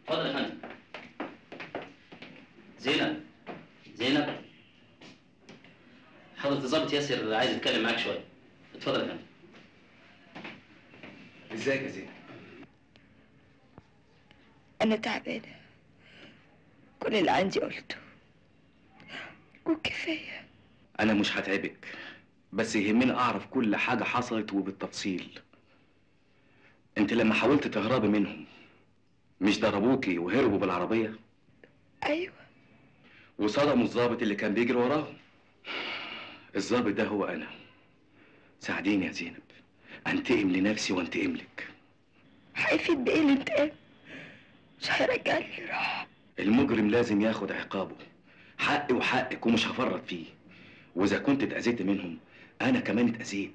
اتفضل يا فندم زينب زينب حضرة الضابط ياسر عايز يتكلم معاك شوية اتفضل يا فندم ازيك يا زينب أنا تعبانة كل اللي عندي قلته وكفاية انا مش هتعبك بس يهمني اعرف كل حاجه حصلت وبالتفصيل انت لما حاولت تهربي منهم مش ضربوكي وهربوا بالعربيه أيوة وصدموا الضابط اللي كان بيجري وراهم الضابط ده هو انا ساعديني يا زينب انتقم لنفسي وانتقم لك هيفيد بإيه الانتقام مش هيرجع لي راحة المجرم لازم ياخد عقابه حقي وحقك ومش هفرط فيه واذا كنت اتاذيت منهم انا كمان اتاذيت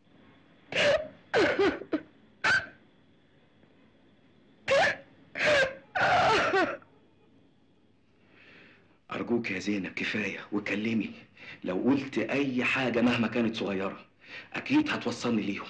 ارجوك يا زينب كفايه وكلمي لو قلت اي حاجه مهما كانت صغيره اكيد هتوصلني ليهم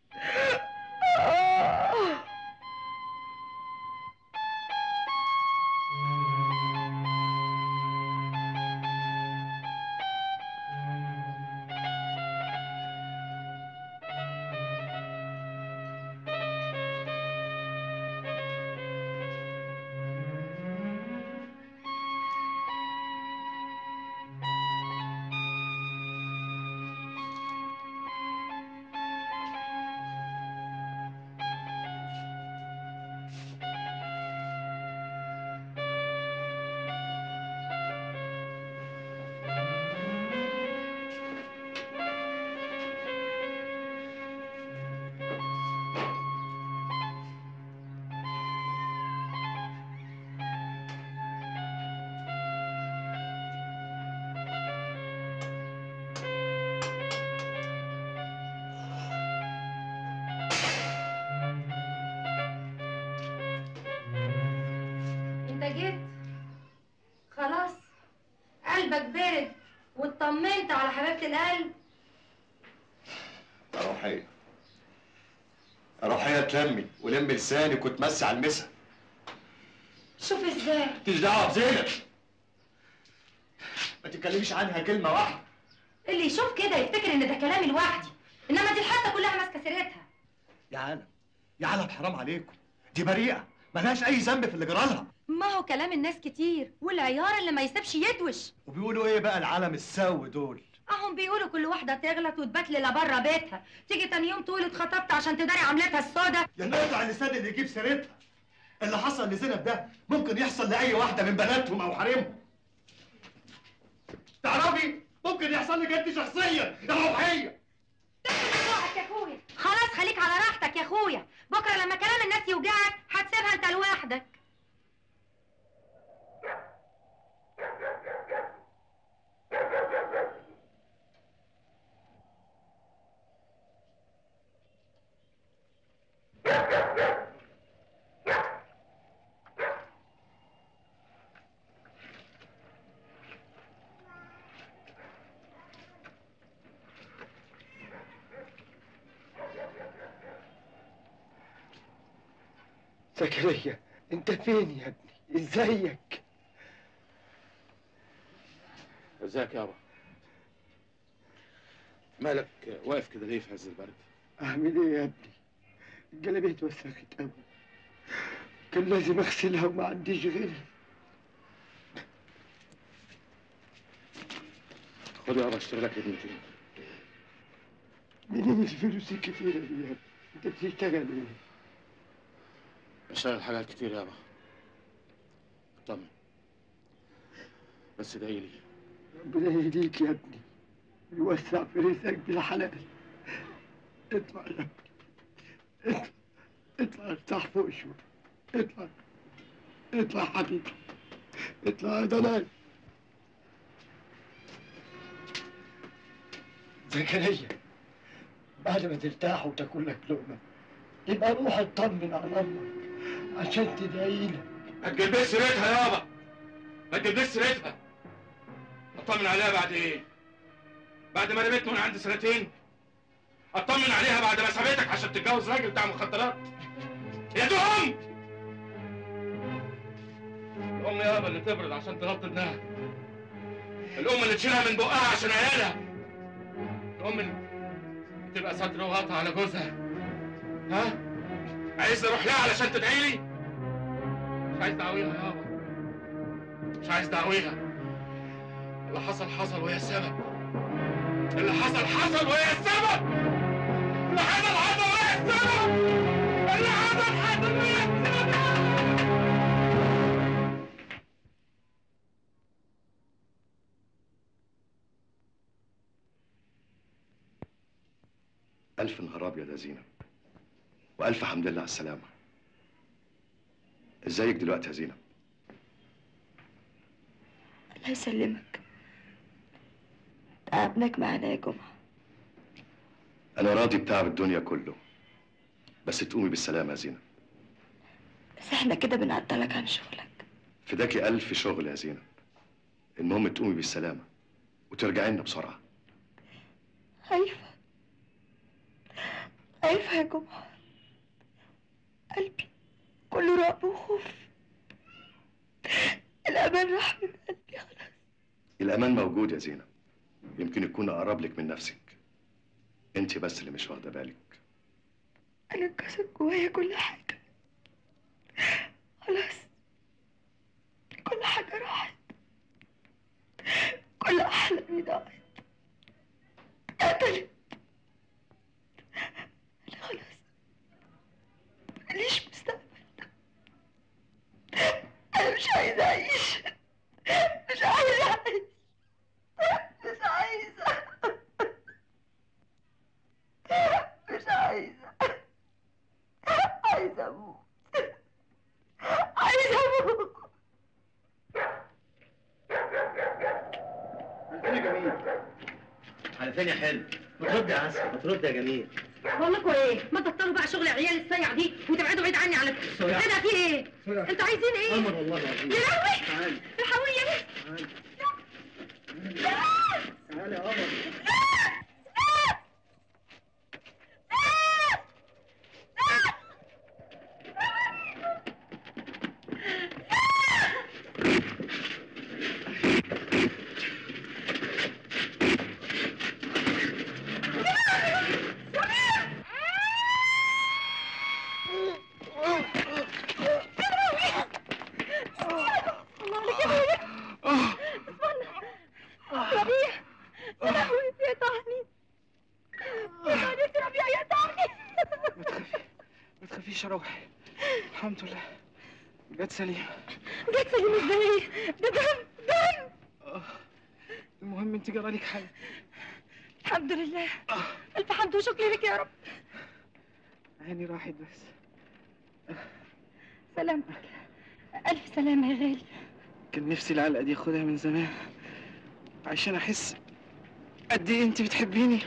انت جيت خلاص قلبك برد واطمنت على حبيبة القلب روحية روحية تلمي ولمي لسانك وتمسي على المسا شوف ازاي مالكيش دعوة بزينب ما تتكلميش عنها كلمة واحدة اللي يشوف كده يفتكر ان ده كلامي لوحدي انما دي الحته كلها ماسكه سيرتها يا عالم يا عالم حرام عليكم دي بريئة ملهاش أي ذنب في اللي جرالها ما هو كلام الناس كتير والعيار اللي ما يسيبش يدوش وبيقولوا إيه بقى العالم السوي دول اهم بيقولوا كل واحده تغلط وتبات ليله بره بيتها تيجي تاني يوم تقول اتخطبت عشان تداري عملتها السودا يا نقطع اللسان اللي يجيب سيرتها اللي حصل لزينب ده ممكن يحصل لأي واحدة من بناتهم أو حريمهم تعرفي ممكن يحصل لك أنت شخصيا يا روحية روحك يا اخويا خلاص خليك على راحتك يا اخويا بكره لما كلام الناس يوجعك هتسيبها انت لوحدك زكريا انت فين يا ابني ازيك ازيك يابا مالك واقف كده ليه في عز البرد اعمل ايه يا ابني الجلابيه اتوسخت قوي كان لازم اغسلها وما عنديش غيرها خد يابا اشتري لك ابنتين منين الفلوس الكتيره دي يا ابني انت بتشتغل ايه بشتغل حاجات كتير يابا اطمن بس ادعي لي ربنا يهديك يا ابني ويوسع في رزقك بالحلال اطلع يا ابني اطلع اطلع ارتاح فوق شوي اطلع اطلع حبيبي اطلع يا دلال زكريا بعد ما ترتاح وتاكل لك لقمه يبقى روح اطمن على امك عشان تدعي لك ما تجيبش سيرتها يابا ما تجيبش سيرتها اطمن عليها بعد ايه بعد ما رميت من عندي سنتين اطمن عليها بعد ما سابتك عشان تتجوز راجل بتاع مخدرات يا دهم يابا اللي تبرد عشان تغطي دماغها الام اللي تشيلها من بقها عشان عيالها الام اللي تبقى ستر وغطا على جوزها ها عايز اروح لها علشان تدعي لي مش عايز دعويها يابا مش عايز دعويها اللي حصل حصل وهي السبب اللي حصل حصل وهي السبب اللي حصل حصل وهي السبب اللي حصل حصل وهي السبب ألف نهار أبيض يا زينب وألف حمد لله على السلامة ازيك دلوقتي يا زينب الله يسلمك تعبناك معانا يا جمعة أنا راضي بتعب الدنيا كله بس تقومي بالسلامة يا زينب بس احنا كده بنعطلك عن شغلك فداكي ألف شغل يا زينب المهم تقومي بالسلامة وترجعي لنا بسرعة خايفة خايفة يا جمعة قلبي كله رعب وخوف الأمان راح من قلبي خلاص الأمان موجود يا زينب يمكن يكون أقرب لك من نفسك أنت بس اللي مش واخدة بالك أنا انكسر جوايا كل حاجة خلاص كل حاجة راحت كل أحلامي ضاعت اتقتلت أنا خلاص ماليش مستقبل أنا مش عايزة أعيش مش عايزة أعيش مش عايزة مش عايزة عايزة أموت عايزة أموت فين يا جميل؟ على فين يا حلو؟ ما ترد يا عسل ما ترد يا جميل بقول لكم ايه ما تبطلوا بقى شغل عيال السيع دي وتبعدوا بعيد عني على كده سوري. ايه ده في ايه سوري. انتوا عايزين ايه قمر والله العظيم يا لهوي تعالي الحقوني يا بنت تعالي تعالي يا قمر ربيع يا لهوي يقطعني يقطعني يا ربيع يقطعني ما تخافيش يا روحي الحمد لله جت سليم جت سليم ازاي ده دم دم المهم انت جرالك حاجه الحمد لله الف حمد وشكر لك يا رب عيني راحت بس سلامتك الف سلامه يا غالي كان نفسي العلقه دي اخدها من زمان عشان احس قد ايه انت بتحبيني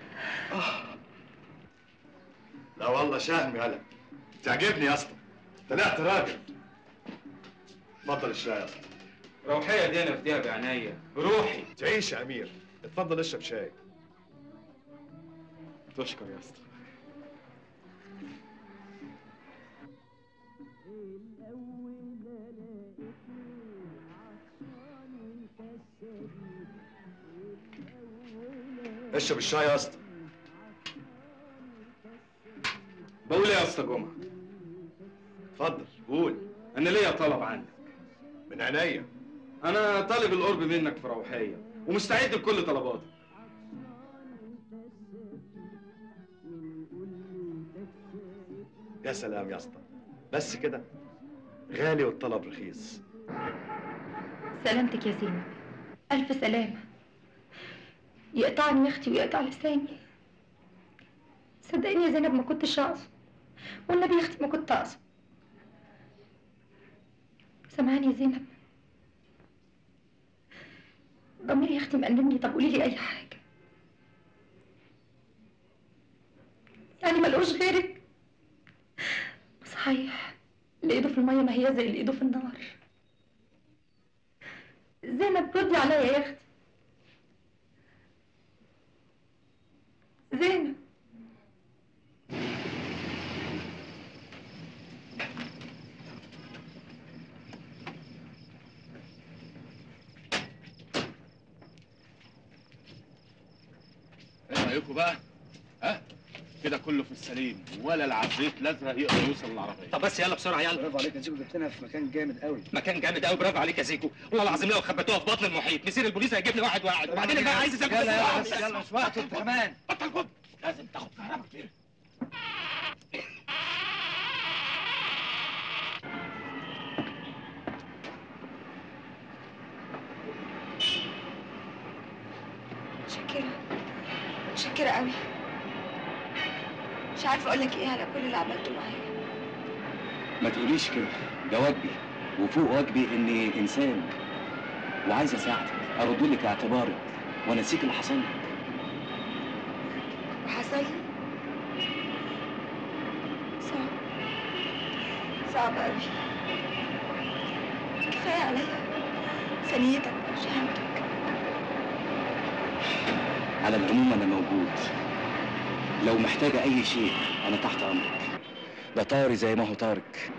لا والله شهم يالا تعجبني يا اسطى طلعت راجل اتفضل الشاي يا اسطى روحية دي انا افديها بعناية بروحي تعيش يا امير اتفضل اشرب شاي تشكر يا اسطى اشرب الشاي يا اسطى بقول ايه يا اسطى جمعة اتفضل قول انا ليا طلب عندك من عينيا انا طالب القرب منك في روحية ومستعد لكل طلباتك يا سلام يا اسطى بس كده غالي والطلب رخيص سلامتك يا زينب الف سلامه يقطعني يا اختي ويقطع لساني صدقيني يا زينب ما كنتش اقصد والنبي يا اختي ما كنت اقصد سامعاني يا زينب ضميري يا اختي مقلبني طب قولي لي اي حاجه يعني ملقوش غيرك صحيح اللي ايده في الميه ما هي زي اللي ايده في النار زينب ردي عليا يا اختي زينب رايكم بقى ها كده كله في السليم ولا العفريت الازرق يقدر يوصل للعربيه طب بس يلا بسرعه يلا برافو عليك يا زيكو جبتنا في مكان جامد قوي مكان جامد قوي برافو عليك يا زيكو والله العظيم لو خبيتوها في بطن المحيط مسير البوليس هيجيب لي واحد واحد وبعدين بقى عايز يسافر يلا يلا بسرعة. بس يلا مش وقته انت كمان بطل جد لازم تاخد كهرباء كتير متشكرة متشكرة قوي مش عارفة أقول لك إيه على كل اللي عملته معايا ما تقوليش كده ده واجبي وفوق واجبي اني انسان وعايز اساعدك ارد لك اعتبارك وانسيك اللي حصل لك وحصل لي صعب صعب قوي كفاية عليا ثانيتك وشهامتك على العموم انا موجود لو محتاجه اي شيء انا تحت امرك ده طاري زي ما هو طارق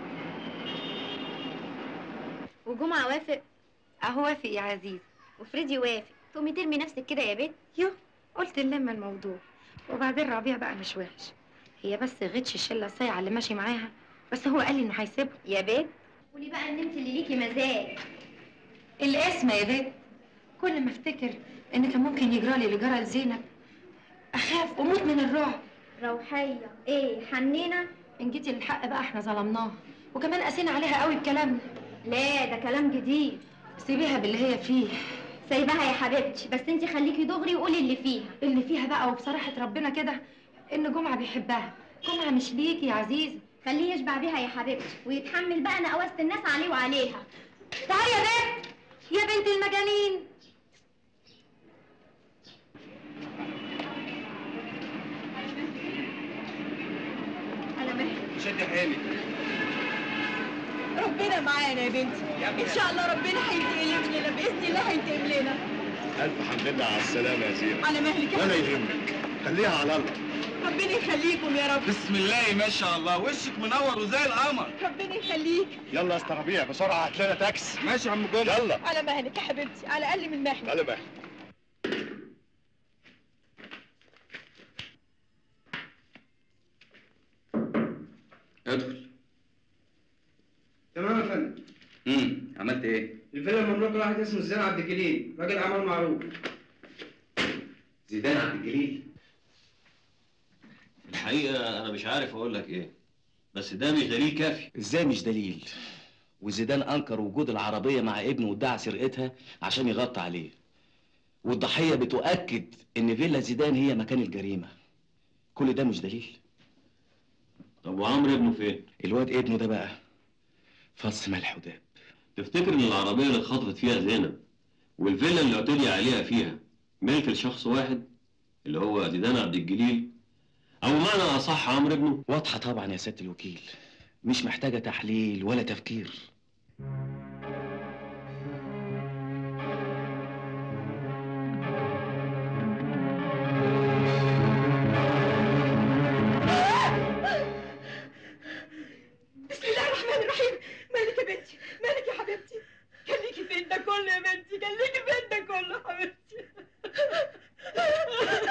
وجمعة وافق اهو وافق يا عزيز وفريدي وافق تقومي ترمي نفسك كده يا بنت يو قلت نلم الموضوع وبعدين ربيع بقى مش وحش هي بس غتش الشله الصايعه اللي ماشي معاها بس هو قال لي انه هيسيبها يا بنت قولي بقى ان انت اللي ليكي مزاج الاسم يا بنت كل ما افتكر ان كان ممكن يجرى لي اللي جرى لزينب اخاف واموت من الرعب روحية ايه حنينة ان جيتي للحق بقى احنا ظلمناها وكمان قاسينا عليها قوي بكلامنا لا ده كلام جديد سيبيها باللي هي فيه سايباها يا حبيبتي بس انت خليكي دغري وقولي اللي فيها اللي فيها بقى وبصراحه ربنا كده ان جمعه بيحبها جمعه مش ليكي يا عزيزه خليه يشبع بيها يا حبيبتي ويتحمل بقى نقوست الناس عليه وعليها تعالي يا بنت يا بنت المجانين أنا مهدي شد حيلك ربنا معانا يا بنتي إن شاء الله ربنا هينتقم لنا بإذن الله هينتقم لنا الف حمد لله على السلامه يا زينب على مهلك يا ولا حبيبتي. يهمك خليها على الله ربنا يخليكم يا رب بسم الله ما شاء الله وشك منور وزي القمر ربنا يخليك يلا يا اسطى ربيع بسرعه هات لنا تاكس ماشي يا عم جمعه يلا على مهلك يا حبيبتي على الأقل من مهلك تعالى بقى ادخل تمام يا فندم امم عملت ايه الفيلا مملوك لواحد اسمه زين عبد الجليل راجل اعمال معروف زيدان عبد الجليل الحقيقة أنا مش عارف أقول لك إيه بس ده مش دليل كافي ازاي مش دليل وزيدان انكر وجود العربيه مع ابنه وادعى سرقتها عشان يغطي عليه والضحيه بتؤكد ان فيلا زيدان هي مكان الجريمه كل ده مش دليل طب وعمرو ابنه فين؟ الواد ابنه ده بقى فص ملح وداب تفتكر إن العربية اللي اتخطفت فيها زينب والفيلا اللي اعتدي عليها فيها ملك لشخص واحد اللي هو زيدان عبد الجليل أو معنى أصح عمرو ابنه؟ واضحه طبعا يا سياده الوكيل مش محتاجه تحليل ولا تفكير بسم الله الرحمن الرحيم مالك يا بنتي مالك يا حبيبتي خليكي فين ده كله يا بنتي خليكي فين ده كله حبيبتي